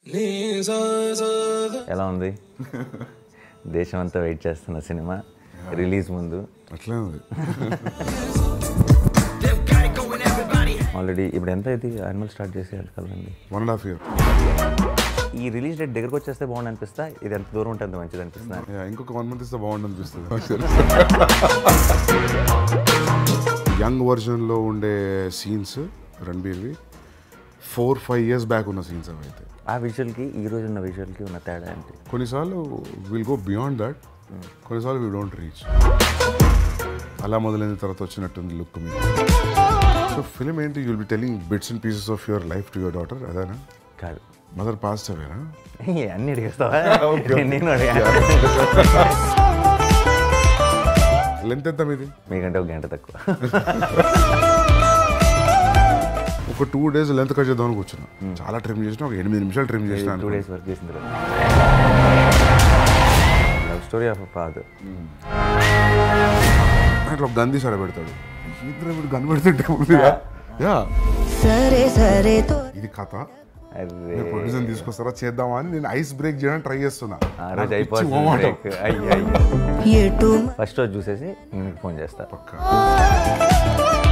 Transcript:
ఎలా ఉంది దేశం అంతా వెయిట్ చేస్తున్న సినిమా రిలీజ్ ముందు అట్లే ఉంది ఆల్రెడీ ఇప్పుడు ఎంత ఇది యానిమల్ స్టార్ట్ చేసి కదండి వన్ అండ్ హాఫ్ ఇయర్ ఈ రిలీజ్ డేట్ దగ్గరకు వచ్చేస్తే బాగుంది అనిపిస్తా ఇది ఎంత దూరం ఉంటే అంత మంచిది అనిపిస్తుంది ఇంకొక వన్ మంత్ ఇస్తే బాగుండు అనిపిస్తుంది యంగ్ వర్జన్లో ఉండే సీన్స్ రణబీర్వి ఫోర్ ఫైవ్ ఇయర్స్ బ్యాక్ ఉన్న సీన్స్ అవి అయితే ఆ విజువల్కి ఈ రోజు ఉన్న విజువల్కి ఉన్న తేడా ఏంటి కొన్నిసార్లు విల్ గో బియాండ్ దట్ కొన్నిసార్లు వీ డోంట్ రీచ్ అలా మొదలైన తర్వాత వచ్చినట్టుంది లుక్ మీద సో ఫిలిం ఏంటి you'll be telling bits and pieces of your life to your daughter అదేనా కాదు మదర్ పాస్ట్ అవేనా ఏ, అన్ని అడిగేస్తావా నేను అడిగా లెంత్ ఎంత మీది మీకంటే ఒక గంట తక్కువ ఒక టూ డేస్ లెంత్ కట్ చేద్దామని కూర్చున్నా చాలా ట్రిమ్ చేసిన ఒక ఎనిమిది నిమిషాలు ట్రిమ్ చేసిన టూ డేస్ వర్క్ చేసిన తర్వాత లవ్ స్టోరీ ఆఫ్ ఫాదర్ అట్లా ఒక గంది సడ పెడతాడు ఇద్దరు ఇప్పుడు గన్ పెడుతుంటే ముందుగా యా సరే సరే తో ఇది కథ అరే ప్రొడ్యూసర్ తీసుకొస్తారా చేద్దామా అని నేను ఐస్ బ్రేక్ చేయడానికి ట్రై చేస్తున్నా ఆ నాకు రోజు పిచ్చి అయిపోతుంది మొహమాటం. break. అయ్యో అయ్యో ఎటు ఫస్ట్ రోజు చూసేసి నేను ఫోన్ చేస్తా పక్కా